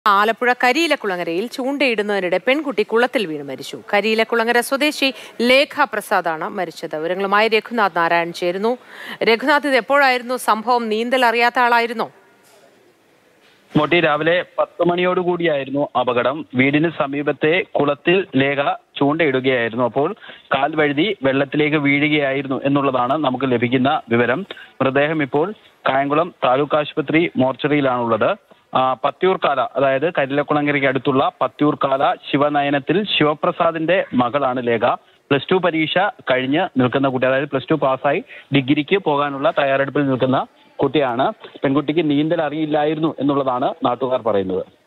ആലപ്പുഴ കരിയിലക്കുളങ്ങരയിൽ ചൂണ്ടയിടുന്നതിനിടെ പെൺകുട്ടി കുളത്തിൽ വീണ് മരിച്ചു കരിയിലക്കുളങ്ങര സ്വദേശി ലേഖ പ്രസാദാണ് മരിച്ചത് വിവരങ്ങളുമായി രഘുനാഥ് നാരായൺ ചേരുന്നു രഘുനാഥ് ഇത് എപ്പോഴായിരുന്നു സംഭവം നീന്തൽ അറിയാത്ത ആളായിരുന്നോ മോട്ടി രാവിലെ പത്ത് മണിയോടുകൂടിയായിരുന്നു അപകടം വീടിന് സമീപത്തെ കുളത്തിൽ ലേഖ ചൂണ്ടയിടുകയായിരുന്നു അപ്പോൾ കാൽ വഴുതി വെള്ളത്തിലേക്ക് വീഴുകയായിരുന്നു എന്നുള്ളതാണ് നമുക്ക് ലഭിക്കുന്ന വിവരം മൃതദേഹം ഇപ്പോൾ കായംകുളം താലൂക്ക് ആശുപത്രി മോർച്ചറിയിലാണുള്ളത് ആ, പത്തിയൂർക്കാല അതായത് കരിലക്കുളങ്ങരയ്ക്ക് അടുത്തുള്ള പത്തിയൂർക്കാല ശിവനയനത്തിൽ ശിവപ്രസാദിന്റെ മകളാണ് ലേഖ പ്ലസ് ടു പരീക്ഷ കഴിഞ്ഞ് നിൽക്കുന്ന കുട്ടി അതായത് പ്ലസ് ടു പാസ്സായി ഡിഗ്രിക്ക് പോകാനുള്ള തയ്യാറെടുപ്പിൽ നിൽക്കുന്ന കുട്ടിയാണ് പെൺകുട്ടിക്ക് നീന്തൽ അറിയില്ലായിരുന്നു എന്നുള്ളതാണ് നാട്ടുകാർ പറയുന്നത്